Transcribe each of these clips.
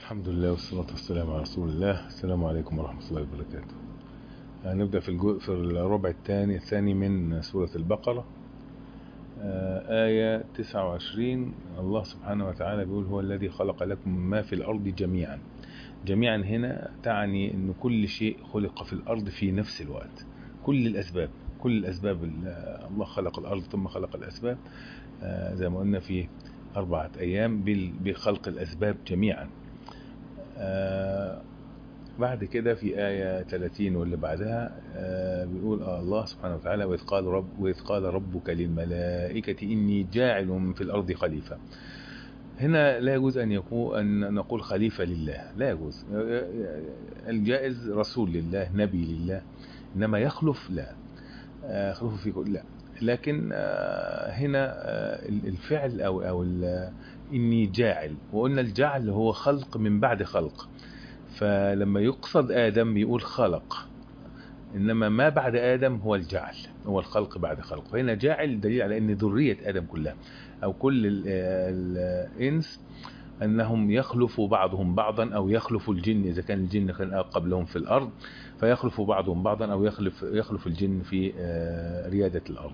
الحمد لله والصلاة والسلام على رسول الله السلام عليكم ورحمة الله وبركاته هنبدأ في الجزء في الربع الثاني الثاني من سورة البقرة آه، آية 29 الله سبحانه وتعالى بيقول هو الذي خلق لكم ما في الأرض جميعا جميعا هنا تعني أن كل شيء خلق في الأرض في نفس الوقت كل الأسباب كل الأسباب ال- الله خلق الأرض ثم خلق الأسباب آه، زي ما قلنا في أربعة أيام بال- بخلق الأسباب جميعا آه، بعد كده في آية 30 واللي بعدها آه، بيقول آه الله سبحانه وتعالى وإذ قال, رب وإذ قال ربك للملائكة إني جاعل في الأرض خليفة هنا لا يجوز أن يكون أن نقول خليفة لله لا يجوز الجائز رسول لله نبي لله إنما يخلف لا آه، يخلف في كل لا لكن آه، هنا آه، الفعل أو أو ال- إني جاعل وقلنا الجعل هو خلق من بعد خلق فلما يقصد آدم يقول خلق إنما ما بعد آدم هو الجعل هو الخلق بعد خلق فهنا جاعل دليل على أن ذرية آدم كلها أو كل ال- الإنس أنهم يخلف بعضهم بعضا أو يخلف الجن إذا كان الجن كان قبلهم في الأرض فيخلف بعضهم بعضا أو يخلف يخلف الجن في آه، ريادة الأرض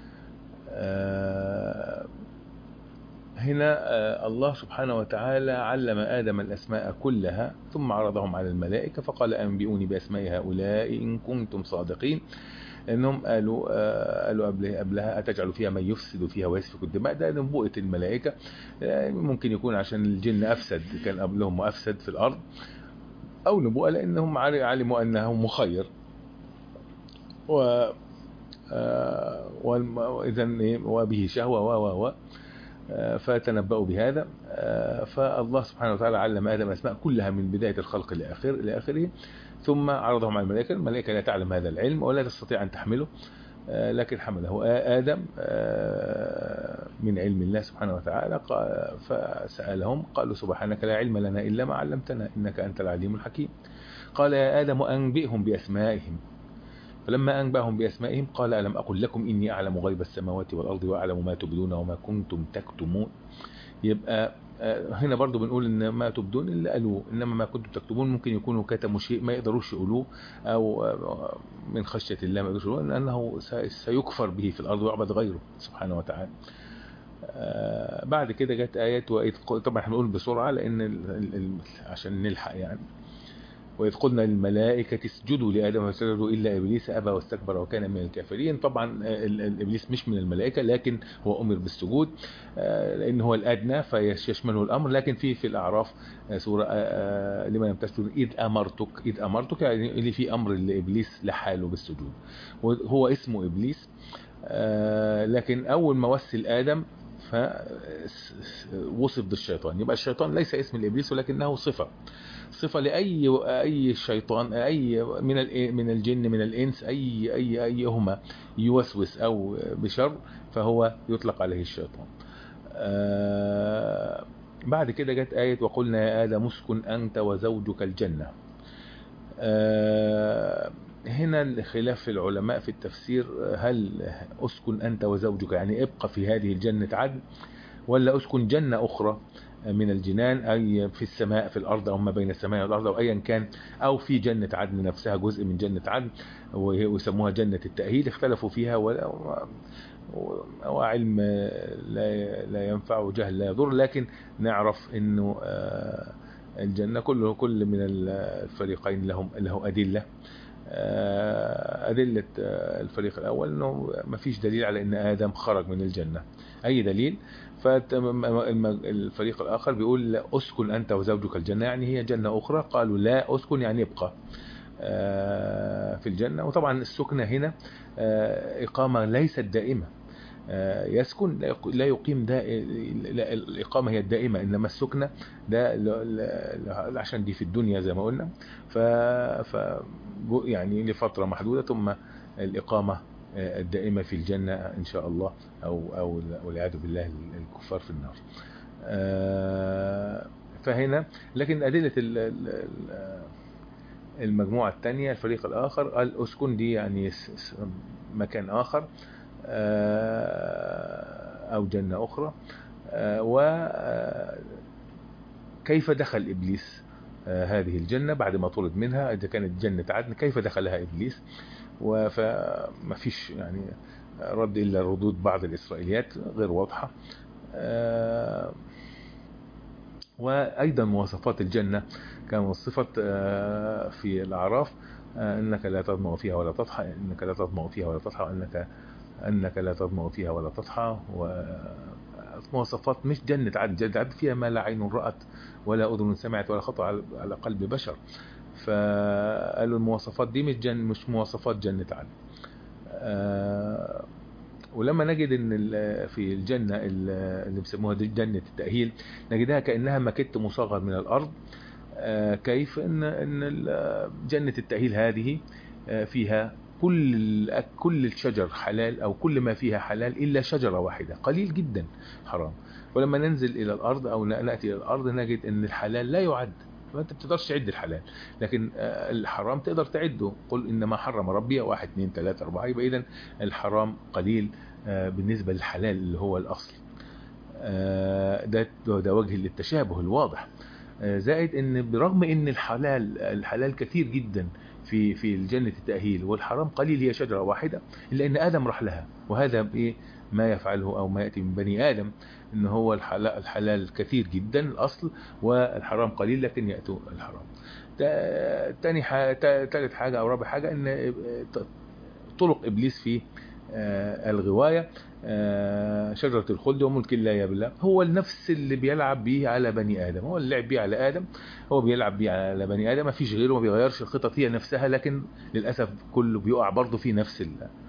آه، هنا آه، الله سبحانه وتعالى علم آدم الأسماء كلها ثم عرضهم على الملائكة فقال أنبئوني بأسماء هؤلاء إن كنتم صادقين انهم قالوا آه، قالوا قبلها قبلها اتجعل فيها من يفسد فيها ويسفك الدماء ده نبوءة الملائكة آه، ممكن يكون عشان الجن افسد كان قبلهم وافسد في الارض او نبوءة لانهم عل- علموا انه مخير و آه، والم- واذا إيه، وبه شهوة و و و آه، فتنبأوا بهذا آه، فالله سبحانه وتعالى علم آدم الأسماء كلها من بداية الخلق لآخر لآخره ثم عرضهم على الملائكة الملائكة لا تعلم هذا العلم ولا تستطيع أن تحمله آه، لكن حمله آ- آدم آه، من علم الله سبحانه وتعالى قال- فسألهم قالوا سبحانك لا علم لنا إلا ما علمتنا إنك أنت العليم الحكيم قال يا آدم أنبئهم بأسمائهم فلما أنبأهم بأسمائهم قال ألم أقل لكم إني أعلم غيب السماوات والأرض وأعلم ما تبدون وما كنتم تكتمون يبقى آه، هنا برضو بنقول ان ما تبدون اللي قالوه انما ما كنتم تكتبون ممكن يكونوا كتموا شيء ما يقدروش يقولوه او آه، من خشية الله ما يقدروش يقولوه لانه سي- سيكفر به في الارض ويعبد غيره سبحانه وتعالى آه، بعد كده جت آيات وإذ ق- طبعا احنا بنقول بسرعة لأن ال- ال- ال- عشان نلحق يعني وإذ قلنا للملائكة اسجدوا لآدم فسجدوا إلا إبليس أبى واستكبر وكان من الكافرين طبعا ال- ال- إبليس مش من الملائكة لكن هو أمر بالسجود آه، لأن هو الأدنى فيشمله الأمر لكن في في الأعراف آه، سورة آه، آه، لما لم تسجد إذ أمرتك إذ أمرتك يعني اللي في أمر لإبليس لحاله بالسجود وهو اسمه إبليس آه، لكن أول ما وسل آدم فوصف بالشيطان يبقى الشيطان ليس اسم الإبليس ولكنه صفة صفة لأي أي شيطان أي من ال- من الجن من الإنس أي أي أيهما يوسوس أو بشر فهو يطلق عليه الشيطان. آه، بعد كده جت آية وقلنا يا آدم اسكن أنت وزوجك الجنة. آه، هنا الخلاف العلماء في التفسير هل اسكن أنت وزوجك يعني ابقى في هذه الجنة عدن ولا اسكن جنة أخرى من الجنان أي في السماء في الأرض أو ما بين السماء والأرض أو أيا كان أو في جنة عدن نفسها جزء من جنة عدن وهي- ويسموها جنة التأهيل اختلفوا فيها ولا و- وعلم لا لا ينفع وجهل لا يضر لكن نعرف انه آه، الجنة كله كل من الفريقين لهم له أدلة آه، أدلة آه، الفريق الأول أنه ما فيش دليل على أن آدم خرج من الجنة أي دليل فالفريق الآخر بيقول لا أسكن أنت وزوجك الجنة يعني هي جنة أخرى قالوا لا أسكن يعني ابقى آه، في الجنة وطبعا السكنة هنا آه، إقامة ليست دائمة آه، يسكن لا يق- لا يقيم دا لا الإقامة هي الدائمة إنما السكنة ده ل- ل- ل- عشان دي في الدنيا زي ما قلنا ف, ف يعني لفترة محدودة ثم الإقامة آه، الدائمة في الجنة إن شاء الله أو أو والعياذ بالله الكفار في النار آه، فهنا لكن أدلة ال- ال- ال- المجموعة الثانية الفريق الآخر قال أسكن دي يعني س- س- مكان آخر آه، أو جنة أخرى آه، و آه، كيف دخل إبليس هذه الجنة بعد ما طرد منها إذا كانت جنة عدن كيف دخلها إبليس فما فيش يعني رد إلا ردود بعض الإسرائيليات غير واضحة وأيضا مواصفات الجنة كما وصفت في الأعراف انك لا تظمأ فيها ولا تضحى انك لا تظمأ فيها ولا تضحى انك انك لا تظمأ فيها ولا تضحى ومواصفات مش جنة عدن جنة عدن فيها ما لا عين رأت ولا أذن سمعت ولا خطر على قلب بشر فقالوا المواصفات دي مش جن مش مواصفات جنة عدن ولما نجد ان في الجنة اللي بيسموها جنة التأهيل نجدها كأنها مكت مصغر من الأرض كيف ان ان جنة التأهيل هذه فيها كل كل الشجر حلال او كل ما فيها حلال الا شجرة واحدة قليل جدا حرام ولما ننزل الى الارض او نأتي الى الارض نجد ان الحلال لا يعد فانت بتقدرش تعد الحلال لكن الحرام تقدر تعده قل انما حرم ربي واحد اثنين ثلاثة اربعة يبقى اذا الحرام قليل بالنسبة للحلال اللي هو الاصل ده ده وجه للتشابه الواضح زائد ان برغم ان الحلال الحلال كثير جدا في في الجنة التأهيل والحرام قليل هي شجرة واحدة إلا أن آدم راح لها وهذا إيه ما يفعله أو ما يأتي من بني آدم إن هو الحلال, الحلال كثير جدا الأصل والحرام قليل لكن يأتوا الحرام تاني حاجة تالت حاجة أو رابع حاجة إن طرق إبليس في الغواية شجرة الخلد وملك لا يبلى هو النفس اللي بيلعب بيه على بني آدم هو اللي لعب بيه على آدم هو بيلعب بيه على بني آدم ما فيش غيره ما بيغيرش الخطط هي نفسها لكن للأسف كله بيقع برضه في نفس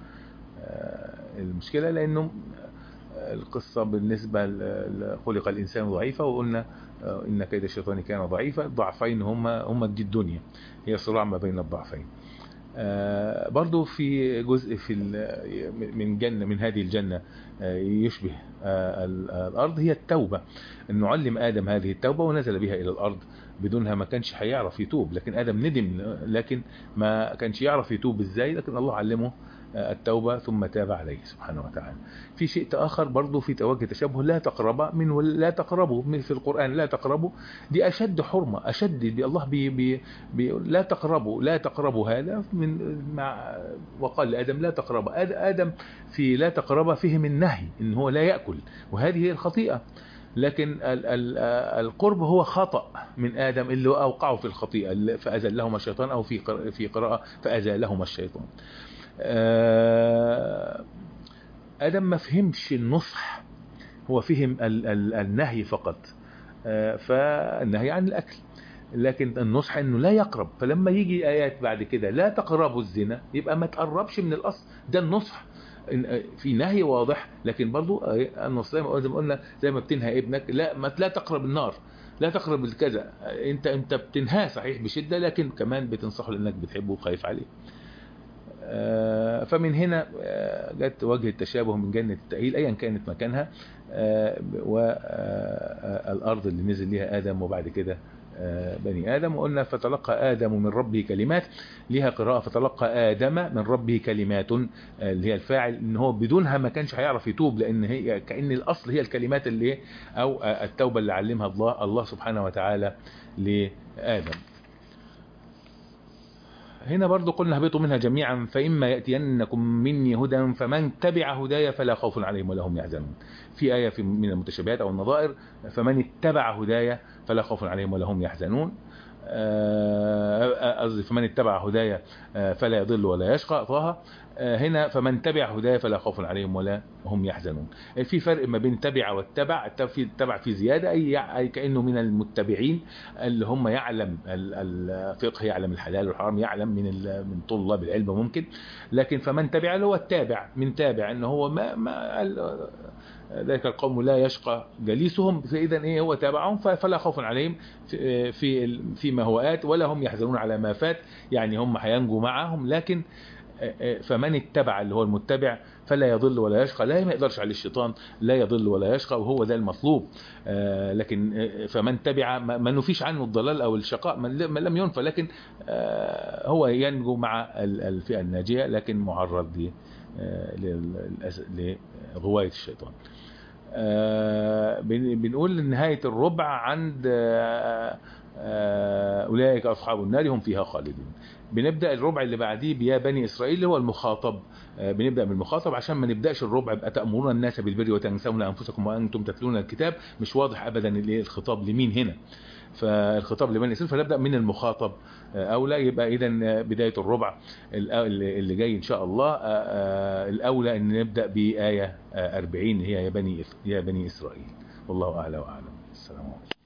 المشكلة لأنه القصة بالنسبة خلق الإنسان ضعيفة وقلنا إن كيد الشيطان كان ضعيفا ضعفين هما هما دي الدنيا هي صراع ما بين الضعفين آه برضو في جزء في من جنة من هذه الجنة آه يشبه آه الأرض هي التوبة أنه علم آدم هذه التوبة ونزل بها إلى الأرض بدونها ما كانش هيعرف يتوب لكن آدم ندم لكن ما كانش يعرف يتوب إزاي لكن الله علمه التوبة ثم تاب عليه سبحانه وتعالى في شيء آخر برضو في توجه تشابه لا تقرب من لا تقربوا في القرآن لا تقربوا دي أشد حرمة أشد بي الله بي بي بي لا تقربوا لا تقربوا هذا من مع وقال لآدم لا تقرب آدم في لا تقرب فهم النهي إن هو لا يأكل وهذه هي الخطيئة لكن ال ال القرب هو خطأ من آدم اللي أوقعه في الخطيئة فأزلهما الشيطان أو في في قراءة فأزالهما الشيطان آدم ما فهمش النصح هو فهم ال ال النهي فقط فالنهي عن الأكل لكن النصح انه لا يقرب فلما يجي ايات بعد كده لا تقربوا الزنا يبقى ما تقربش من الاصل ده النصح في نهي واضح لكن برضو النص زي ما قلنا زي ما بتنهى ابنك لا ما لا تقرب النار لا تقرب الكذا انت انت بتنهاه صحيح بشده لكن كمان بتنصحه لانك بتحبه وخايف عليه فمن هنا جت وجه التشابه من جنة التأهيل أيا كانت مكانها والأرض اللي نزل لها آدم وبعد كده بني آدم وقلنا فتلقى آدم من ربه كلمات لها قراءة فتلقى آدم من ربه كلمات اللي هي الفاعل ان هو بدونها ما كانش هيعرف يتوب لان هي كأن الأصل هي الكلمات اللي أو التوبة اللي علمها الله الله سبحانه وتعالى لآدم هنا برضو قلنا اهبطوا منها جميعا فإما يأتينكم مني هدى فمن تبع هدايا فلا خوف عليهم ولا هم يحزنون في آية في من المتشابهات أو النظائر فمن اتبع هدايا فلا خوف عليهم ولا هم يحزنون قصدي فمن اتبع هدايا فلا يضل ولا يشقى طه هنا فمن تبع هدايا فلا خوف عليهم ولا هم يحزنون في فرق ما بين تبع والتبع في تبع في زيادة أي كأنه من المتبعين اللي هم يعلم الفقه يعلم الحلال والحرام يعلم من من طلاب العلم ممكن لكن فمن تبع اللي هو التابع من تابع ان هو ما, ما ذلك القوم لا يشقى جليسهم فاذا ايه هو تابعهم فلا خوف عليهم في في فيما هو آت ولا هم يحزنون على ما فات يعني هم هينجوا معهم لكن فمن اتبع اللي هو المتبع فلا يضل ولا يشقى لا ما يقدرش عليه الشيطان لا يضل ولا يشقى وهو ده المطلوب لكن فمن تبع ما نفيش عنه الضلال او الشقاء من لم ينفى لكن هو ينجو مع الفئة الناجية لكن معرض لغواية الشيطان آه، بن- بنقول نهاية الربع عند آه، آه، أولئك أصحاب النار هم فيها خالدون بنبدأ الربع اللي بعديه بيا بني إسرائيل اللي هو المخاطب آه، بنبدأ بالمخاطب عشان ما نبدأش الربع يبقى تأمرون الناس بالبر وتنسون أنفسكم وأنتم تتلون الكتاب مش واضح أبدا اللي الخطاب لمين هنا فالخطاب لبني إسرائيل فنبدأ من المخاطب آه، أولى يبقى إذا بداية الربع الأ- اللي اللي جاي إن شاء الله آه، آه، الأولى أن نبدأ بآية آه، 40 هي يا بني يا بني إسرائيل والله أعلى وأعلم السلام عليكم